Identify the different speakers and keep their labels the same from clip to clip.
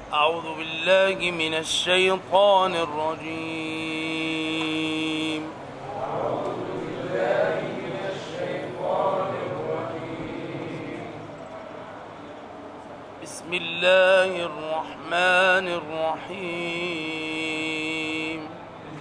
Speaker 1: أعوذ بالله من الشيطان الرجيم بسم الله الرحمن الرحيم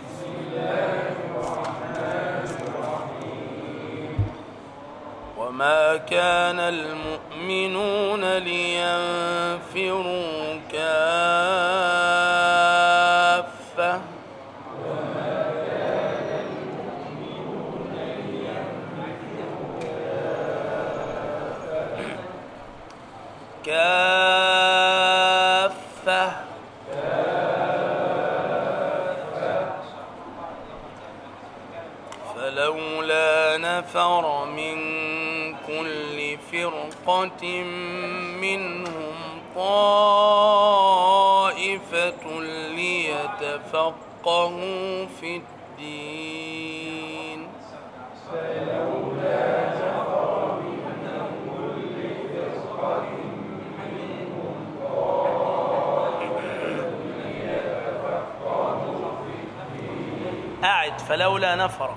Speaker 1: وما كان المؤمنون لينفروا كافة كافة فلولا نفر من كل فرقة منهم طائفة ليتفقهوا في الدين أعد فلولا نفر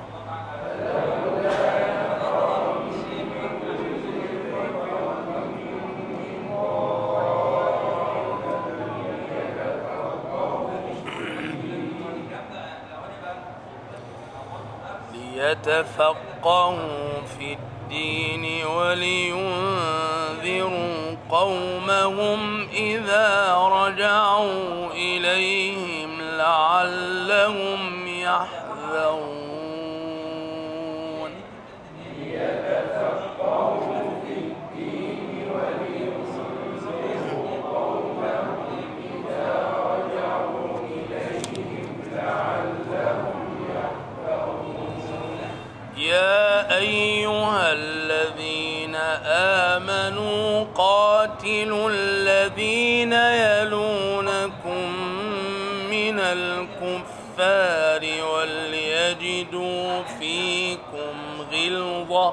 Speaker 1: ليتفقهوا في الدين ولينذروا قومهم إذا رجعوا إليهم لعلهم يحذرون يا أيها الذين آمنوا قاتلوا الذين يلونكم من الكفار وليجدوا فيكم غلظة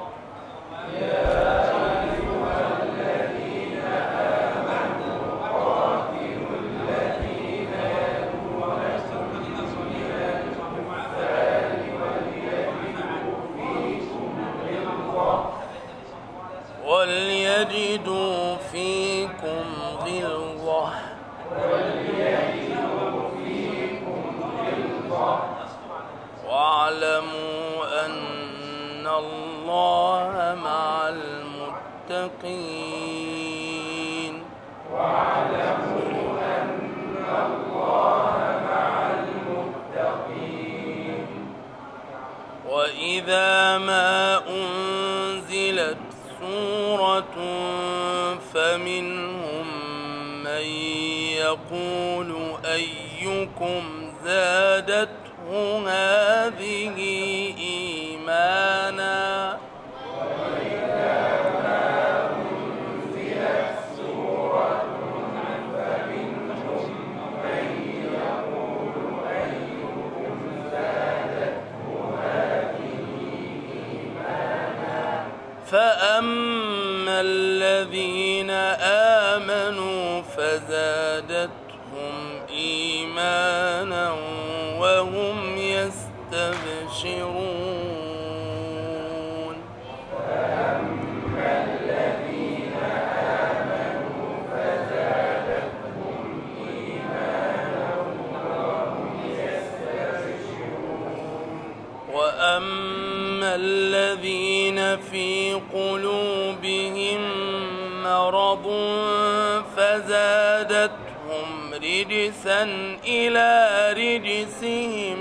Speaker 1: وليجدوا فيكم غلظة واعلموا أن الله مع المتقين وإذا ما أنزلت سورة فمنهم من يقول أيكم زادته هذه إيمانا فأما الذين آمنوا فزادتهم إيمانا وهم يستبشرون وأما الذين في قلوبهم مرض فزادتهم رجسا إلى رجسهم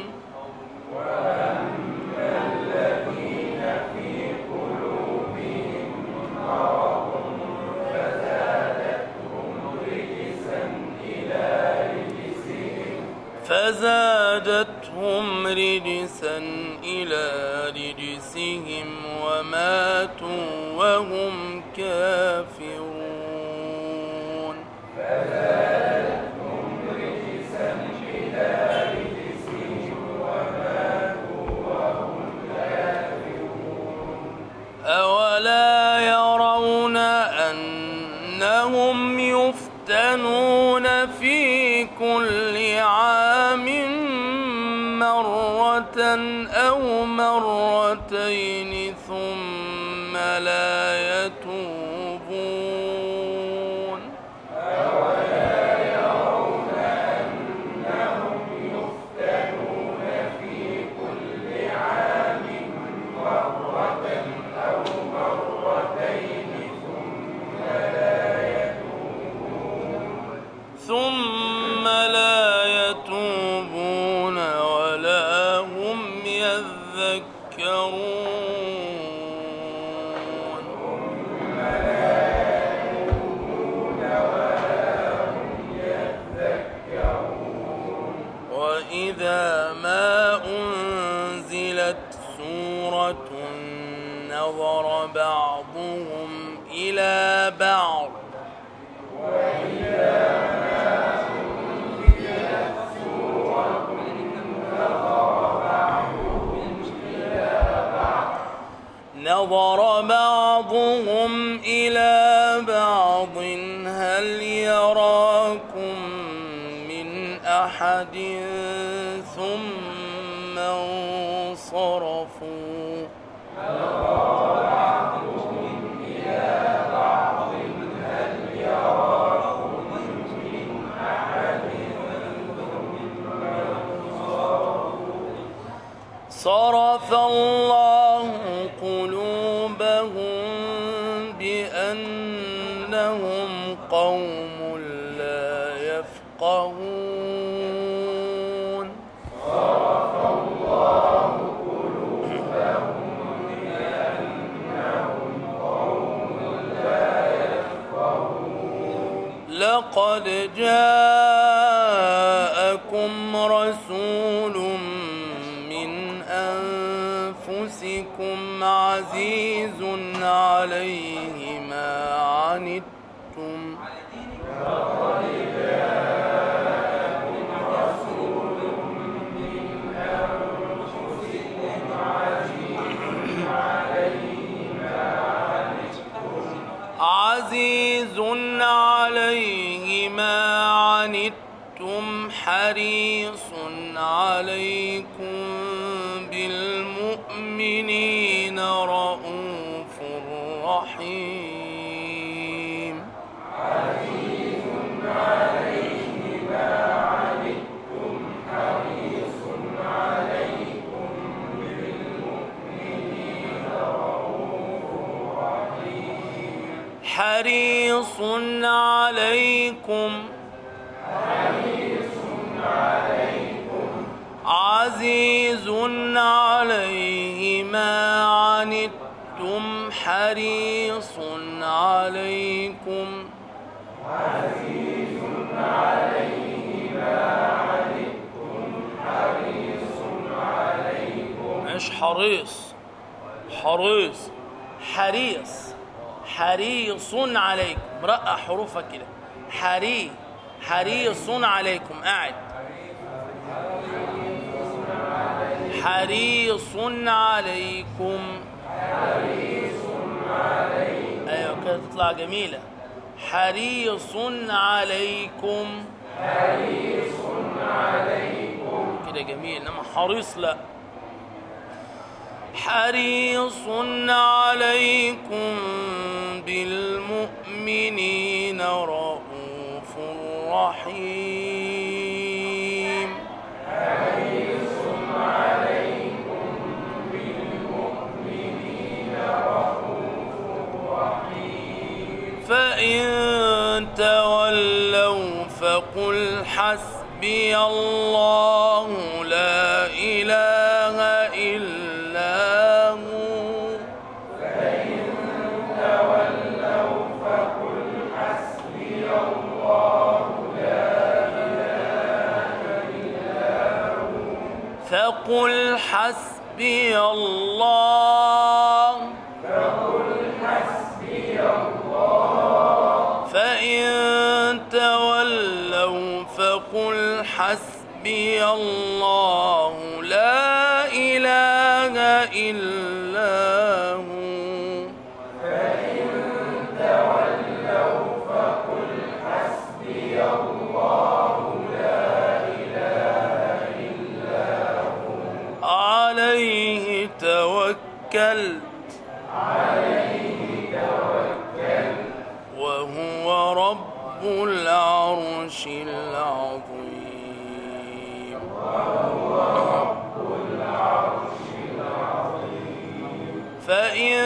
Speaker 1: فزادتهم رجسا إلى رجسهم وماتوا وهم كافرون أولا يرون أنهم يفتنون في كل عام مرة أو مرتين ثم لا يتوبون ثم لا يتوبون ولا هم يذكرون وإذا ما أنزلت سورة نظر بعضهم إلى بعض نظر بعضهم إلى بعض هل يراكم من أحد ثم انصرفوا صرف الله قلوبهم بأنهم قوم لا يفقهون لقد جاءكم رسول من أنفسكم عزيز عليه ما عنتم عزيز عليه ما عنتم حريص عليكم بالمؤمنين رؤوف رحيم حريص عليكم عزيز عليه ما عنتم حريص عليكم مش حريص حريص حريص حريص عليكم رقع حروفك كده حري حريص عليكم قاعد حريص عليكم ايوه كده تطلع جميله حريص عليكم كده جميل انما حريص لا حريص عليكم بالمؤمنين رؤوف رحيم فإن تولوا فقل حسبي الله لا إله إلا هو فقل حسبي الله فإن تولوا فقل حسبي الله لا إله إلا هو العرش العظيم فإن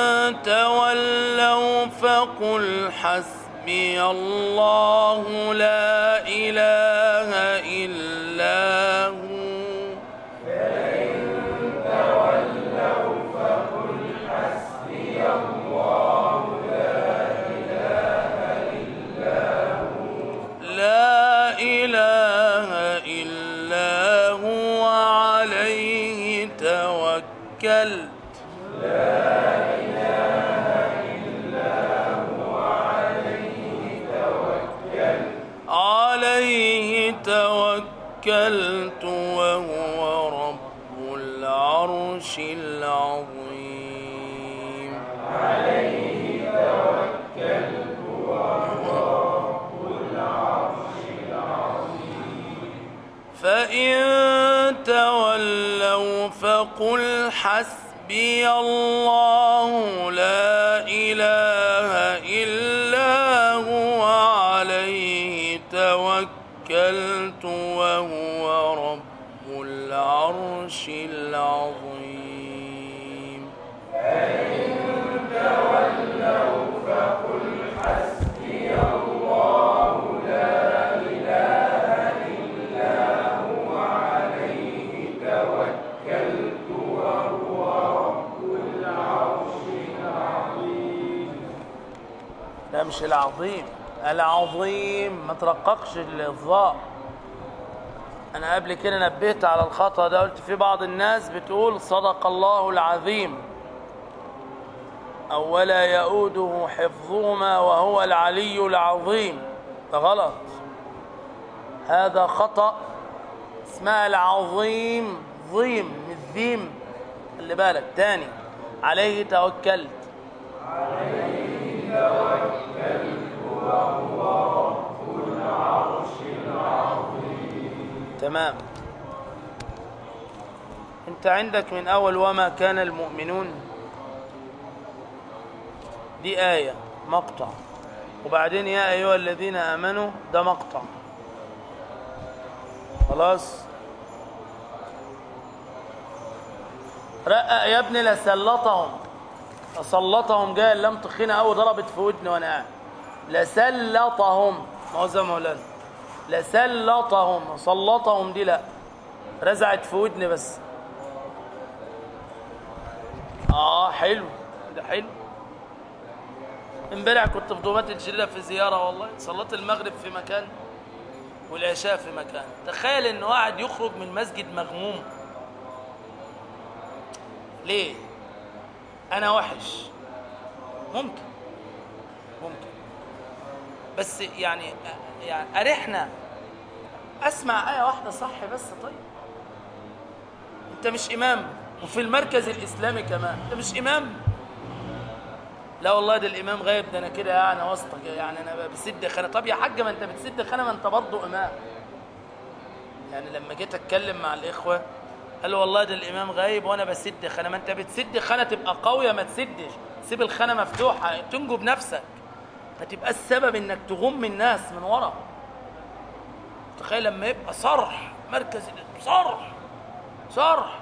Speaker 1: تولوا فقل حسبي الله لا إله إلا هو لا إله إلا هو عليه توكلت عليه توكلت وهو رب العرش العظيم فإن تولوا فقل حسبي الله لا إله إلا هو عليه توكلت وهو رب العرش العظيم لا مش العظيم العظيم ما ترققش الظاء انا قبل كده نبهت على الخطأ ده قلت في بعض الناس بتقول صدق الله العظيم أو ولا يؤوده حفظهما وهو العلي العظيم ده غلط هذا خطأ اسمها العظيم ظيم مش ذيم خلي بالك تاني عليه توكلت تمام انت عندك من اول وما كان المؤمنون دي آية مقطع وبعدين يا أيها الذين آمنوا ده مقطع خلاص رقق يا ابني لسلطهم لسلطهم جاي اللام تخينة أوي ضربت في ودني وأنا قاعد لسلطهم ما هو زي ما مولانا لسلطهم سلطهم دي لا رزعت في ودني بس اه حلو ده حلو امبارح كنت في دومات الجليلة في زيارة والله صليت المغرب في مكان والعشاء في مكان تخيل ان واحد يخرج من مسجد مغموم ليه انا وحش ممكن ممكن بس يعني يعني ارحنا اسمع ايه واحده صح بس طيب انت مش امام وفي المركز الاسلامي كمان انت مش امام لا والله ده الامام غايب ده انا كده يعني واسطه يعني انا بسد خانه طب يا حاج ما انت بتسد خانه ما انت برضه امام يعني لما جيت اتكلم مع الاخوه قالوا والله ده الامام غايب وانا بسد خانه ما انت بتسد خانه تبقى قويه ما تسدش سيب الخانه مفتوحه تنجو بنفسك ما تبقى السبب انك تغم الناس من ورا تخيل لما يبقى صرح مركز صرح صرح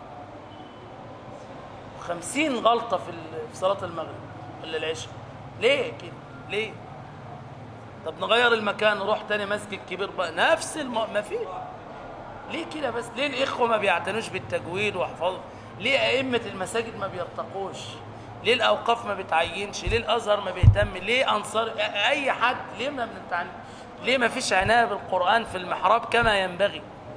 Speaker 1: خمسين غلطة في في صلاة المغرب ولا العشاء ليه كده ليه طب نغير المكان نروح تاني مسجد كبير بقى نفس الم... ما فيش ليه كده بس ليه الإخوة ما بيعتنوش بالتجويد وحفظ ليه أئمة المساجد ما بيرتقوش ليه الأوقاف ما بتعينش ليه الأزهر ما بيهتم ليه أنصار أي حد ليه ما بنتعن ليه ما فيش عناية بالقرآن في المحراب كما ينبغي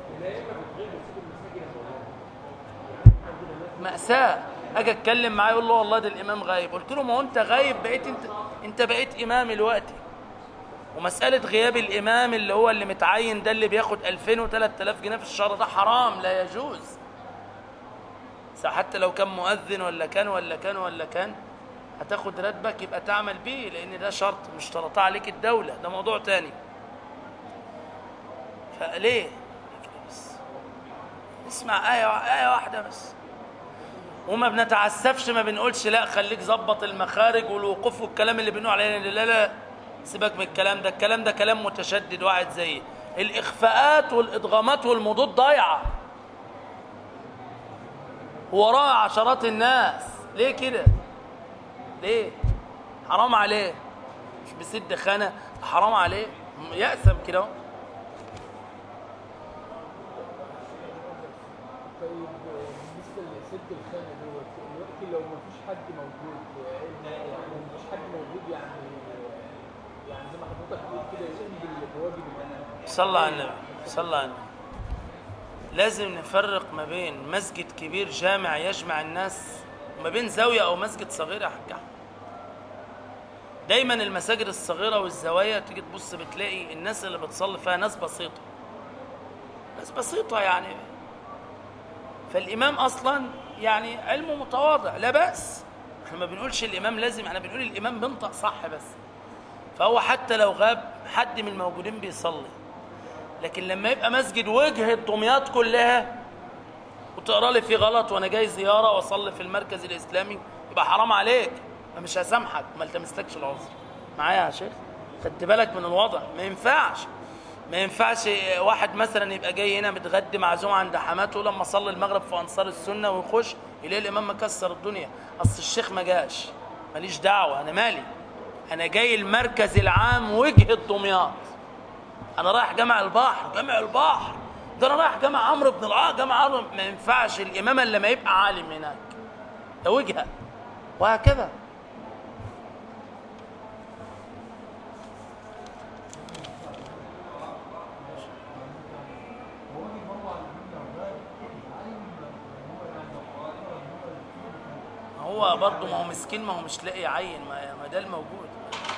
Speaker 1: مأساة اجي اتكلم معاه يقول له والله ده الامام غايب قلت له ما هو انت غايب بقيت انت انت بقيت امام دلوقتي ومساله غياب الامام اللي هو اللي متعين ده اللي بياخد 2000 و3000 جنيه في الشهر ده حرام لا يجوز حتى لو كان مؤذن ولا كان ولا كان ولا كان هتاخد راتبك يبقى تعمل بيه لان ده شرط مش شرطها عليك الدوله ده موضوع تاني فليه بس اسمع ايه ايه واحده بس وما بنتعسفش ما بنقولش لا خليك ظبط المخارج والوقوف والكلام اللي بنقول عليه لا لا سيبك من الكلام ده الكلام ده كلام متشدد واحد زي الاخفاءات والادغامات والمضود ضايعه وراه عشرات الناس ليه كده ليه حرام عليه مش بسد خانه حرام عليه يأسم كده اهو.
Speaker 2: طيب بالنسبه لسد الخانه دوت دلوقتي لو ما فيش حد موجود يعني ما فيش حد موجود يعني يعني زي ما حضرتك بتقول كده يقوم بواجب الامام
Speaker 1: صلى على النبي صلى على النبي لازم نفرق ما بين مسجد كبير جامع يجمع الناس وما بين زاوية أو مسجد صغير يا حاج أحمد. دايما المساجد الصغيرة والزوايا تيجي تبص بتلاقي الناس اللي بتصلي فيها ناس بسيطة ناس بسيطة يعني فالإمام أصلا يعني علمه متواضع لا بأس احنا ما بنقولش الإمام لازم احنا بنقول الإمام بينطق صح بس فهو حتى لو غاب حد من الموجودين بيصلي لكن لما يبقى مسجد وجهة دمياط كلها وتقرا لي فيه غلط وانا جاي زياره واصلي في المركز الاسلامي يبقى حرام عليك ما مش هسامحك ما التمستكش العذر معايا يا شيخ خدت بالك من الوضع ما ينفعش ما ينفعش واحد مثلا يبقى جاي هنا متغدي معزوم عند حماته لما صلي المغرب في انصار السنه ويخش يلاقي الامام مكسر الدنيا اصل الشيخ ما جاش ماليش دعوه انا مالي انا جاي المركز العام وجهه دمياط انا رايح جامع البحر جامع البحر ده انا رايح جامع عمرو بن العاص جامع عمرو ما ينفعش الامام الا لما يبقى عالم هناك ده وجهه وهكذا هو برضه ما هو مسكين ما هو مش لاقي يعين ما ما ده الموجود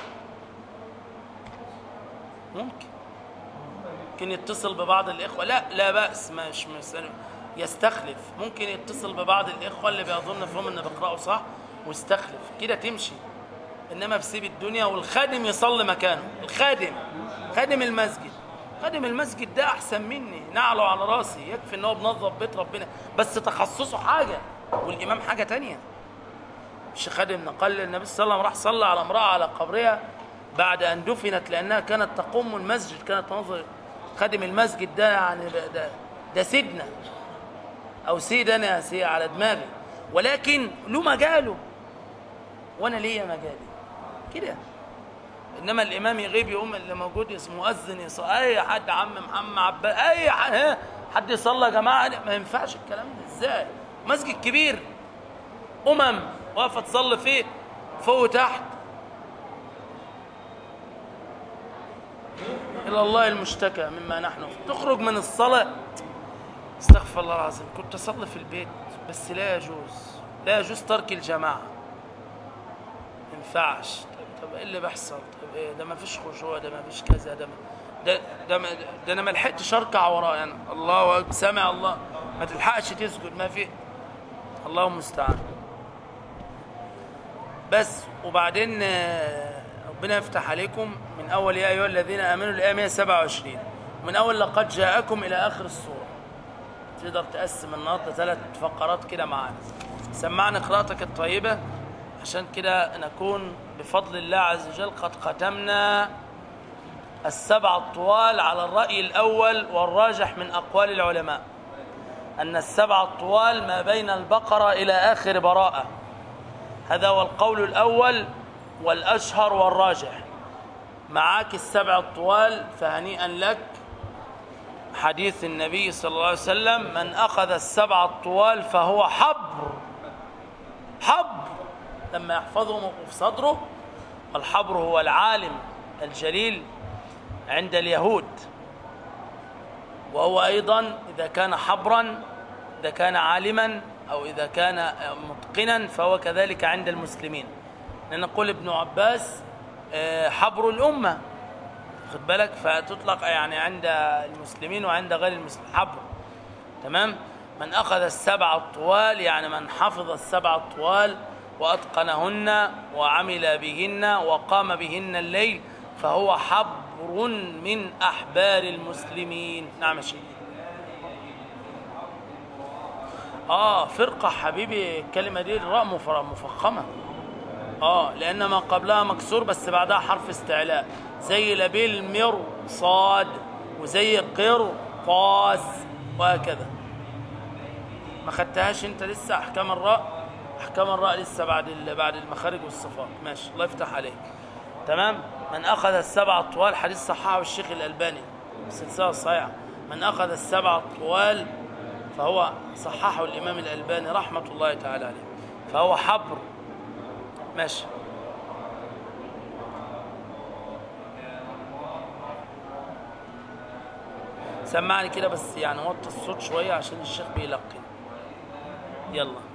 Speaker 1: ممكن ممكن يتصل ببعض الإخوة لا لا بأس مش مش يستخلف ممكن يتصل ببعض الإخوة اللي بيظن فيهم إن بيقرأوا صح ويستخلف كده تمشي إنما بسيب الدنيا والخادم يصلي مكانه الخادم خادم المسجد خادم المسجد ده أحسن مني نعله على راسي يكفي إن هو بنظف بيت ربنا بس تخصصه حاجة والإمام حاجة تانية مش خادم نقل النبي صلى الله عليه وسلم راح صلى على امرأة على قبرها بعد أن دفنت لأنها كانت تقوم المسجد كانت تنظر خادم المسجد ده يعني ده, ده سيدنا أو سيد أنا يا سيد على دماغي ولكن له مجاله وأنا ليا مجالي كده إنما الإمام يغيب يقوم اللي موجود اسمه مؤذن يصلي أي حد عم محمد عباد أي حد ها حد يصلي يا جماعة ما ينفعش الكلام ده إزاي مسجد كبير أمم واقفة تصلي فيه فوق وتحت إلى الله المشتكى مما نحن فيه تخرج من الصلاة استغفر الله العظيم كنت أصلي في البيت بس لا يجوز لا يجوز ترك الجماعة ما ينفعش طب, طب إيه اللي بيحصل طب إيه ده ما فيش خشوع ده ما فيش كذا ده ما ده ده, ما ده أنا ما لحقتش أركع وراه يعني الله أكبر سامع الله ما تلحقش تسجد ما في الله المستعان بس وبعدين آه، ربنا يفتح عليكم من اول يا ايها الذين امنوا الايه 127 من اول لقد جاءكم الى اخر السوره تقدر تقسم النهارده ثلاث فقرات كده معانا سمعنا قراءتك الطيبه عشان كده نكون بفضل الله عز وجل قد ختمنا السبع الطوال على الراي الاول والراجح من اقوال العلماء ان السبع الطوال ما بين البقره الى اخر براءه هذا هو القول الأول والأشهر والراجح معاك السبع الطوال فهنيئا لك حديث النبي صلى الله عليه وسلم من أخذ السبع الطوال فهو حبر حبر لما يحفظه في صدره والحبر هو العالم الجليل عند اليهود وهو أيضا إذا كان حبرا إذا كان عالما أو إذا كان متقنا فهو كذلك عند المسلمين نقول ابن عباس آه، حبر الأمة خد بالك فتطلق يعني عند المسلمين وعند غير المسلمين حبر تمام من أخذ السبع الطوال يعني من حفظ السبع الطوال وأتقنهن وعمل بهن وقام بهن الليل فهو حبر من أحبار المسلمين نعم يا شيخ اه فرقة حبيبي الكلمة دي الراء مف- مفخمة اه لأن ما قبلها مكسور بس بعدها حرف استعلاء زي لبيل مر صاد وزي قر فاس وهكذا ما خدتهاش انت لسه احكام الراء احكام الراء لسه بعد ال- بعد المخارج والصفات ماشي الله يفتح عليك تمام من اخذ السبع الطوال حديث صححه الشيخ الالباني السلسله الصحيحه من اخذ السبع الطوال فهو صححه الامام الالباني رحمه الله تعالى عليه فهو حبر ماشي سمعني كده بس يعني وطي الصوت شويه عشان الشيخ بيلقن يلا